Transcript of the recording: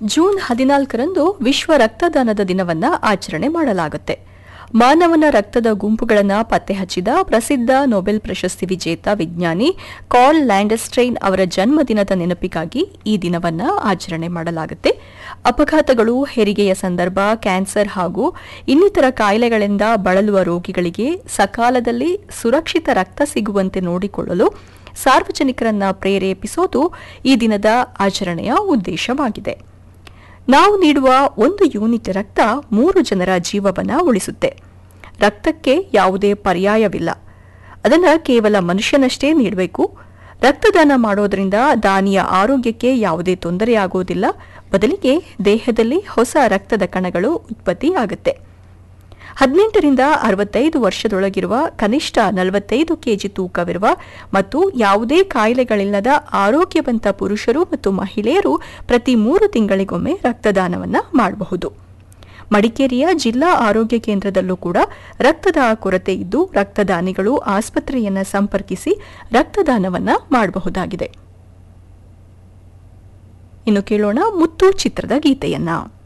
June ಹದಿನಾಲ್ಕರಂದು ವಿಶ್ವ ರಕ್ತದಾನದ ದಿನವನ್ನ ಆಚರಣೆ ಮಾಡಲಾಗುತ್ತೆ ಮಾನವನ ರಕ್ತದ ಗುಂಪುಗಳನ್ನು ಪತ್ತೆ ಹಚ್ಚಿದ ಪ್ರಸಿದ್ಧ ನೊಬೆಲ್ ಪ್ರಶಸ್ತಿ ವಿಜೇತ ವಿಜ್ಞಾನಿ ಕಾಲ್ ಲ್ಯಾಂಡಸ್ಟ್ರೈನ್ ಅವರ ಜನ್ಮದಿನದ ನೆನಪಿಗಾಗಿ ಈ ದಿನವನ್ನ ಆಚರಣೆ ಮಾಡಲಾಗುತ್ತೆ ಅಪಘಾತಗಳು ಹೆರಿಗೆಯ ಸಂದರ್ಭ ಕ್ಯಾನ್ಸರ್ ಹಾಗೂ ಇನ್ನಿತರ ಕಾಯಿಲೆಗಳಿಂದ ಬಳಲುವ ರೋಗಿಗಳಿಗೆ ಸಕಾಲದಲ್ಲಿ ಸುರಕ್ಷಿತ ರಕ್ತ ಸಿಗುವಂತೆ ನೋಡಿಕೊಳ್ಳಲು ಸಾರ್ವಜನಿಕರನ್ನ ಪ್ರೇರೇಪಿಸೋದು ಈ ದಿನದ ಆಚರಣೆಯ ಉದ್ದೇಶವಾಗಿದೆ ನಾವು ನೀಡುವ ಒಂದು ಯೂನಿಟ್ ರಕ್ತ ಮೂರು ಜನರ ಜೀವವನ್ನ ಉಳಿಸುತ್ತೆ ರಕ್ತಕ್ಕೆ ಯಾವುದೇ ಪರ್ಯಾಯವಿಲ್ಲ ಅದನ್ನು ಕೇವಲ ಮನುಷ್ಯನಷ್ಟೇ ನೀಡಬೇಕು ರಕ್ತದಾನ ಮಾಡೋದ್ರಿಂದ ದಾನಿಯ ಆರೋಗ್ಯಕ್ಕೆ ಯಾವುದೇ ತೊಂದರೆಯಾಗುವುದಿಲ್ಲ ಬದಲಿಗೆ ದೇಹದಲ್ಲಿ ಹೊಸ ರಕ್ತದ ಕಣಗಳು ಉತ್ಪತ್ತಿಯಾಗುತ್ತೆ ಹದಿನೆಂಟರಿಂದ ಅರವತ್ತೈದು ವರ್ಷದೊಳಗಿರುವ ಕನಿಷ್ಠ ನಲವತ್ತೈದು ಕೆಜಿ ತೂಕವಿರುವ ಮತ್ತು ಯಾವುದೇ ಕಾಯಿಲೆಗಳಿಲ್ಲದ ಆರೋಗ್ಯವಂತ ಪುರುಷರು ಮತ್ತು ಮಹಿಳೆಯರು ಪ್ರತಿ ಮೂರು ತಿಂಗಳಿಗೊಮ್ಮೆ ರಕ್ತದಾನವನ್ನ ಮಾಡಬಹುದು ಮಡಿಕೇರಿಯ ಜಿಲ್ಲಾ ಆರೋಗ್ಯ ಕೇಂದ್ರದಲ್ಲೂ ಕೂಡ ರಕ್ತದ ಕೊರತೆ ಇದ್ದು ರಕ್ತದಾನಿಗಳು ಆಸ್ಪತ್ರೆಯನ್ನ ಸಂಪರ್ಕಿಸಿ ರಕ್ತದಾನವನ್ನ ಮಾಡಬಹುದಾಗಿದೆ ಇನ್ನು ಕೇಳೋಣ ಮುತ್ತು ಚಿತ್ರದ ಗೀತೆಯನ್ನ